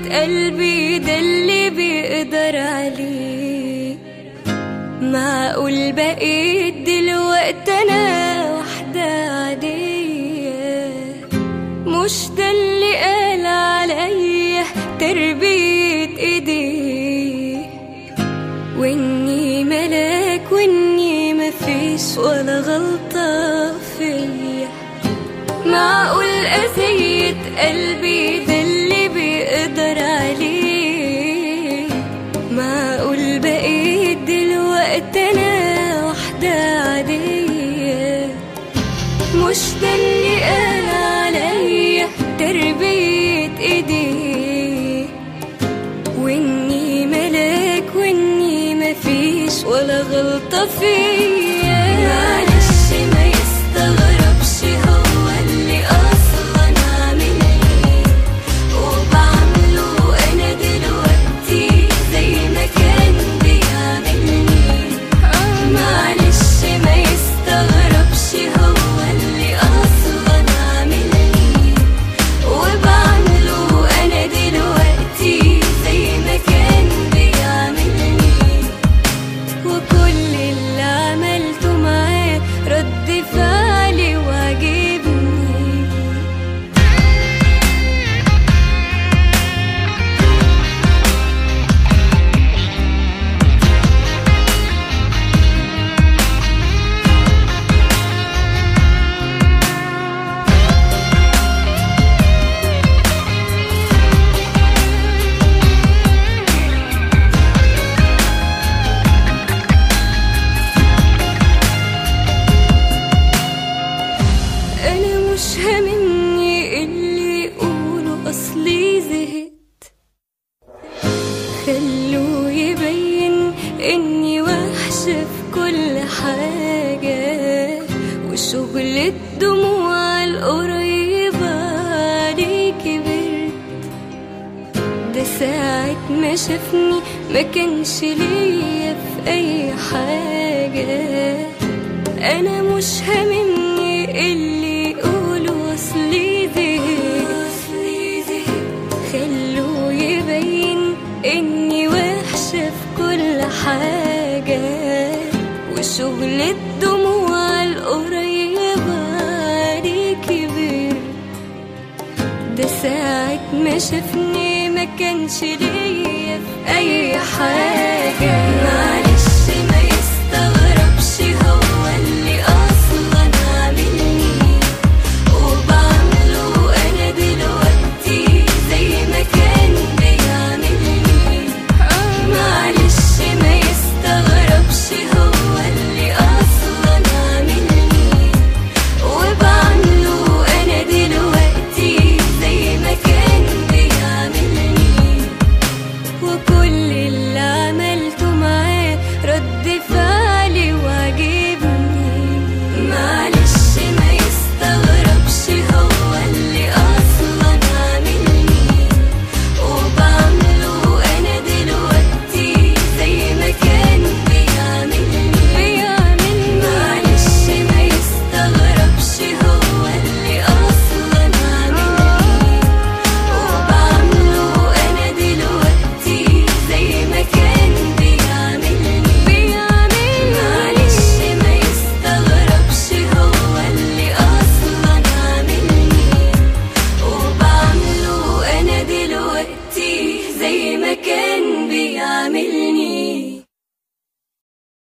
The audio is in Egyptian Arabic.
قلبي ده اللي بيقدر عليه معقول بقيت دلوقتي انا واحدة عادية مش ده اللي قال عليا تربية ايديه واني ملاك واني مفيش ولا غلطة فيا معقول أذية قلبي ده اللي بيقدر عليه معقول بقيت دلوقتي أنا واحدة عادية مش ده اللي قال عليا تربية ايديه واني ملاك واني مفيش ولا غلطة فيا معلش ما يستغربش هو اللي اصلا عاملني وبعمله انا دلوقتي زي ما كان بيعملني معلش ما يستغربش هو اللي اصلا عاملني وبعمله انا دلوقتي زي ما كان بيعملني وكل اللي عملته معاه رد فعلي وعجبني انا مش هاممني اللي يقولوا اصلي زهقت خلوه يبين اني وحشة في كل حاجة وشغل الدموع القريبة عليه كبرت ده ساعة ما شافني ما كانش ليا في اي حاجة انا مش هاممني اللي يقولوا اصلي زهقت خلوه يبين اني وحشة في كل حاجة وشغل الدموع القريبة عليه كبر ده ساعة ما شافني ما كانش ليا في اي حاجة معلش